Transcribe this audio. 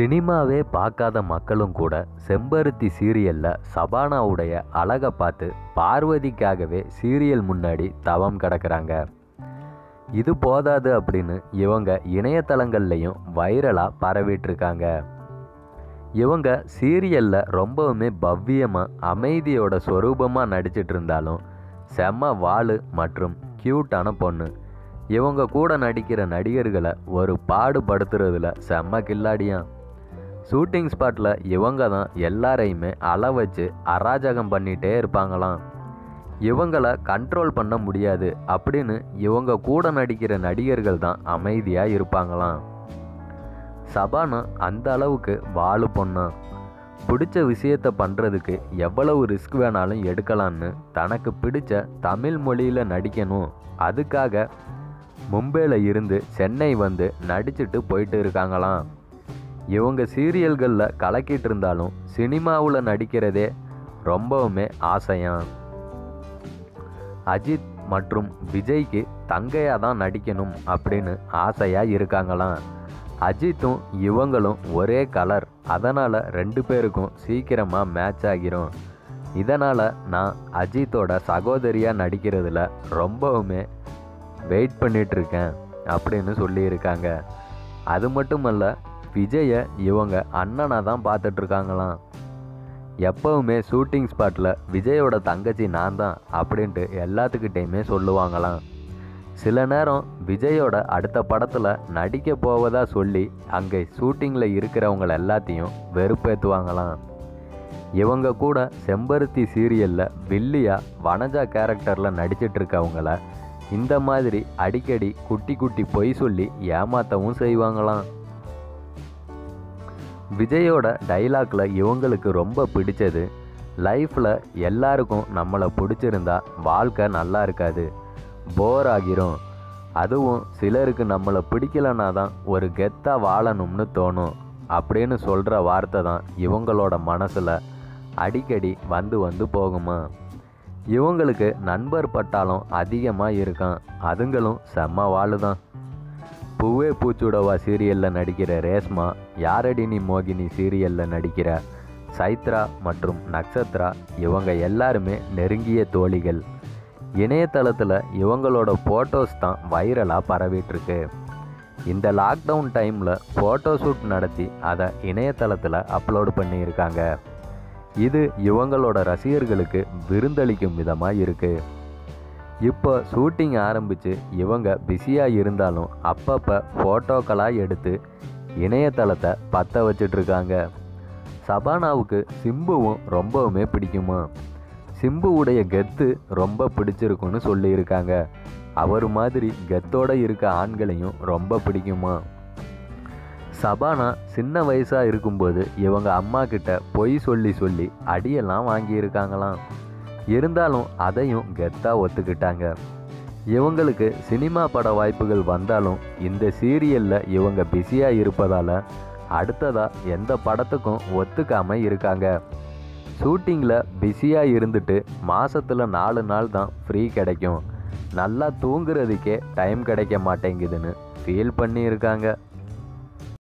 சினிமாவே பார்க்காத மக்களும் கூட செம்பருத்தி சீரியலில் சபானாவுடைய அழகை பார்த்து பார்வதிக்காகவே சீரியல் முன்னாடி தவம் கிடக்குறாங்க இது போதாது அப்படின்னு இவங்க இணையதளங்கள்லையும் வைரலாக பரவிட்டுருக்காங்க இவங்க சீரியலில் ரொம்பவுமே பவ்யமாக அமைதியோட சொரூபமாக நடிச்சிட்டு இருந்தாலும் செம்ம வாளு மற்றும் க்யூட்டான பொண்ணு இவங்க கூட நடிக்கிற நடிகர்களை ஒரு பாடுபடுத்துறதுல செம்ம கில்லாடியாம் ஷூட்டிங் ஸ்பாட்டில் இவங்க தான் எல்லாரையுமே அள வச்சு அராஜகம் பண்ணிகிட்டே இருப்பாங்களாம் இவங்களை கண்ட்ரோல் பண்ண முடியாது அப்படின்னு இவங்க கூட நடிக்கிற நடிகர்கள் தான் அமைதியாக இருப்பாங்களாம் சபானா அந்த அளவுக்கு வாழு பொண்ணா பிடிச்ச விஷயத்த பண்ணுறதுக்கு எவ்வளவு ரிஸ்க் வேணாலும் எடுக்கலான்னு தனக்கு பிடிச்ச தமிழ் மொழியில் நடிக்கணும் அதுக்காக மும்பையில் இருந்து சென்னை வந்து நடிச்சிட்டு போயிட்டு இருக்காங்களாம் இவங்க சீரியல்களில் கலக்கிட்டு இருந்தாலும் சினிமாவில் நடிக்கிறதே ரொம்பவுமே ஆசையாம் அஜித் மற்றும் விஜய்க்கு தங்கையாக தான் நடிக்கணும் அப்படின்னு ஆசையாக இருக்காங்களாம் அஜித்தும் இவங்களும் ஒரே கலர் அதனால் ரெண்டு பேருக்கும் சீக்கிரமாக மேட்ச் ஆகிரும் இதனால் நான் அஜித்தோட சகோதரியாக நடிக்கிறதுல ரொம்பவுமே வெயிட் பண்ணிகிட்ருக்கேன் அப்படின்னு சொல்லியிருக்காங்க அது மட்டுமல்ல விஜயை இவங்க அண்ணனாக தான் பார்த்துட்ருக்காங்களாம் எப்பவுமே ஷூட்டிங் ஸ்பாட்டில் விஜயோட தங்கச்சி நான் தான் அப்படின்ட்டு எல்லாத்துக்கிட்டேயுமே சொல்லுவாங்களாம் சில நேரம் விஜயோட அடுத்த படத்தில் நடிக்க போவதா சொல்லி அங்கே ஷூட்டிங்கில் இருக்கிறவங்க எல்லாத்தையும் வெறுப்பேற்றுவாங்களாம் இவங்க கூட செம்பருத்தி சீரியலில் வில்லியா வனஜா கேரக்டரில் நடிச்சிட்டு இருக்கவங்கள இந்த மாதிரி அடிக்கடி குட்டி குட்டி பொய் சொல்லி ஏமாத்தவும் செய்வாங்களாம் விஜயோட டைலாக்ல இவங்களுக்கு ரொம்ப பிடிச்சது லைஃப்பில் எல்லாருக்கும் நம்மளை பிடிச்சிருந்தா வாழ்க்கை நல்லா இருக்காது போர் ஆகிரும் அதுவும் சிலருக்கு நம்மளை பிடிக்கலனா தான் ஒரு கெத்தாக வாழணும்னு தோணும் அப்படின்னு சொல்கிற வார்த்தை தான் இவங்களோட மனசில் அடிக்கடி வந்து வந்து போகுமா இவங்களுக்கு நண்பர் பட்டாலும் அதிகமாக இருக்கான் அதுங்களும் செம்ம வாழுதான் பூவே பூச்சுடவா சீரியலில் நடிக்கிற ரேஸ்மா யாரடி நீ மோகினி சீரியலில் நடிக்கிற சைத்ரா மற்றும் நக்ஷத்ரா இவங்க எல்லாருமே நெருங்கிய தோழிகள் இணையதளத்தில் இவங்களோட ஃபோட்டோஸ் தான் வைரலாக பரவிட்டுருக்கு இந்த லாக்டவுன் டைமில் ஃபோட்டோ ஷூட் நடத்தி அதை இணையதளத்தில் அப்லோடு பண்ணியிருக்காங்க இது இவங்களோட ரசிகர்களுக்கு விருந்தளிக்கும் விதமாக இருக்குது இப்போ ஷூட்டிங் ஆரம்பித்து இவங்க பிஸியாக இருந்தாலும் அப்பப்போ ஃபோட்டோக்களாக எடுத்து இணையதளத்தை பற்ற வச்சிட்ருக்காங்க சபானாவுக்கு சிம்புவும் ரொம்பவுமே பிடிக்குமா சிம்புவுடைய கெத்து ரொம்ப பிடிச்சிருக்குன்னு சொல்லியிருக்காங்க அவர் மாதிரி கெத்தோட இருக்க ஆண்களையும் ரொம்ப பிடிக்குமா சபானா சின்ன வயசாக இருக்கும்போது இவங்க அம்மா கிட்ட பொய் சொல்லி சொல்லி அடியெல்லாம் வாங்கியிருக்காங்களாம் இருந்தாலும் அதையும் கெத்தாக ஒத்துக்கிட்டாங்க இவங்களுக்கு சினிமா பட வாய்ப்புகள் வந்தாலும் இந்த சீரியலில் இவங்க பிஸியாக இருப்பதால் அடுத்ததாக எந்த படத்துக்கும் ஒத்துக்காம இருக்காங்க ஷூட்டிங்கில் பிஸியாக இருந்துட்டு மாதத்தில் நாலு நாள் தான் ஃப்ரீ கிடைக்கும் நல்லா தூங்குறதுக்கே டைம் கிடைக்க மாட்டேங்குதுன்னு ஃபீல் பண்ணியிருக்காங்க